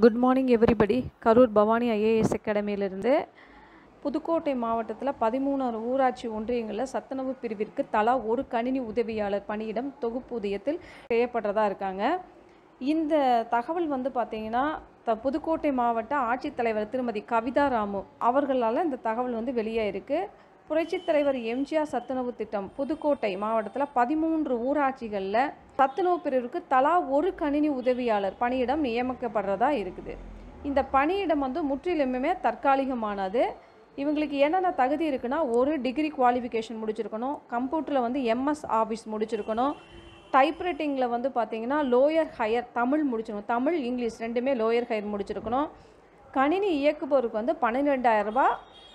good morning everybody Karur Bhavani IAS அகாடமியிலிருந்து புதுக்கோட்டை மாவட்டத்தில் பதிமூணாறு ஊராட்சி ஒன்றியங்களில் சத்துணவு பிரிவிற்கு தலா ஒரு கணினி உதவியாளர் பணியிடம் தொகுப்பூதியத்தில் செய்யப்படுறதா இருக்காங்க இந்த தகவல் வந்து பார்த்தீங்கன்னா த புதுக்கோட்டை மாவட்ட ஆட்சித்தலைவர் திருமதி கவிதா ராமு அவர்களால் இந்த தகவல் வந்து வெளியே இருக்குது புரட்சித் தலைவர் எம்ஜிஆர் சத்துணவு திட்டம் புதுக்கோட்டை மாவட்டத்தில் பதிமூன்று ஊராட்சிகளில் சத்துணவு பிரிவிற்கு தலா ஒரு கணினி உதவியாளர் பணியிடம் நியமிக்கப்படுறதா இருக்குது இந்த பணியிடம் வந்து முற்றிலுமே தற்காலிகமானது இவங்களுக்கு என்னென்ன தகுதி இருக்குன்னா ஒரு டிகிரி குவாலிஃபிகேஷன் முடிச்சிருக்கணும் கம்ப்யூட்டரில் வந்து எம்எஸ் ஆஃபீஸ் முடிச்சிருக்கணும் டைப்ரைட்டிங்கில் வந்து பார்த்தீங்கன்னா லோயர் ஹையர் தமிழ் முடிச்சிருக்கணும் தமிழ் இங்கிலீஷ் ரெண்டுமே லோயர் ஹையர் முடிச்சிருக்கணும் கணினி இயக்குபவருக்கு வந்து பன்னிரெண்டாயிரம் ரூபாய்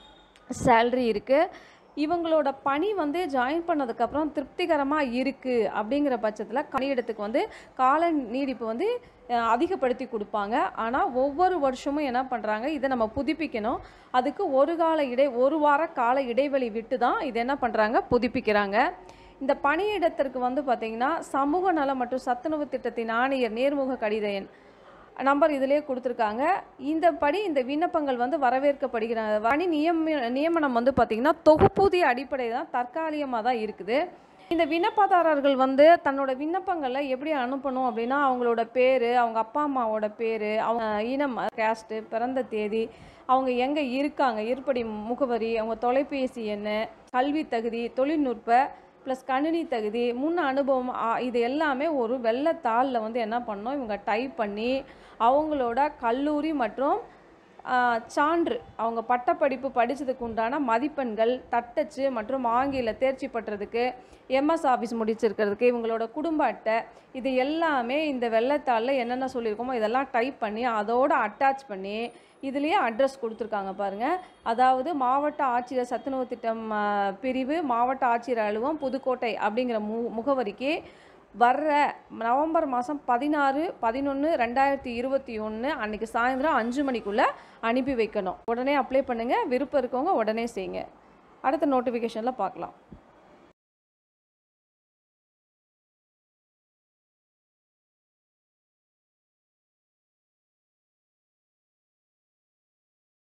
சேல்ரி இருக்குது இவங்களோட பணி வந்து ஜாயின் பண்ணதுக்கப்புறம் திருப்திகரமாக இருக்குது அப்படிங்கிற பட்சத்தில் பணியிடத்துக்கு வந்து கால நீடிப்பு வந்து அஹ், அதிகப்படுத்தி கொடுப்பாங்க ஆனால் ஒவ்வொரு வருஷமும் என்ன பண்ணுறாங்க இதை நம்ம புதுப்பிக்கணும் அதுக்கு ஒரு கால இடை ஒரு வார கால இடைவெளி விட்டு தான் இதை என்ன பண்ணுறாங்க புதுப்பிக்கிறாங்க இந்த பணியிடத்திற்கு வந்து பார்த்திங்கன்னா சமூக நலம் மற்றும் சத்துணவு திட்டத்தின் ஆணையர் நேர்முக கடித எண் நம்பர் இதிலே கொடுத்துருக்காங்க இந்த படி இந்த விண்ணப்பங்கள் வந்து வரவேற்கப்படுகிறாங்க பணி நியம நியமனம் வந்து பார்த்திங்கன்னா தொகுப்பூதிய அடிப்படை தான் தற்காலிகமாக தான் இருக்குது இந்த விண்ணப்பதாரர்கள் வந்து தன்னோட விண்ணப்பங்களை எப்படி அனுப்பணும் அப்படின்னா அவங்களோட பேர் அவங்க அப்பா அம்மாவோட பேர் அவங்க இனம் கேஸ்ட்டு பிறந்த தேதி அவங்க எங்கே இருக்காங்க இருப்படி முகவரி அவங்க தொலைபேசி எண் கல்வி தகுதி தொழில்நுட்ப ப்ளஸ் கணினி தகுதி முன் அனுபவம் ஆ, இது எல்லாமே ஒரு வெள்ளைத்தாளில் வந்து என்ன பண்ணோம் இவங்க டைப் பண்ணி அவங்களோட கல்லூரி மற்றும் ஆ, சான்று அவங்க பட்டப்படிப்பு படித்ததுக்கு உண்டான மதிப்பெண்கள் தட்டச்சு மற்றும் ஆங்கில தேர்ச்சி பெற்றதுக்கு எம்எஸ் ஆஃபீஸ் முடிச்சிருக்கிறதுக்கு இவங்களோட குடும்ப அட்டை இது எல்லாமே இந்த வெள்ளைத்தாளில் என்னென்ன சொல்லியிருக்கோமோ இதெல்லாம் டைப் பண்ணி அதோட அட்டாச் பண்ணி இதுலேயே அட்ரஸ் கொடுத்துருக்காங்க பாருங்கள் அதாவது மாவட்ட ஆட்சியர் சத்துணவு திட்டம் ஆ, பிரிவு மாவட்ட ஆட்சியர் அலுவலகம் புதுக்கோட்டை அப்படிங்கிற மு முகவரிக்கு வர்ற நவம்பர் மாதம் பதினாறு பதினொன்று ரெண்டாயிரத்தி இருபத்தி ஒன்று அன்றைக்கி சாயந்தரம் அஞ்சு மணிக்குள்ளே அனுப்பி வைக்கணும் உடனே அப்ளை பண்ணுங்கள் விருப்பம் இருக்கவங்க உடனே செய்யுங்க அடுத்த நோட்டிஃபிகேஷனில் பார்க்கலாம்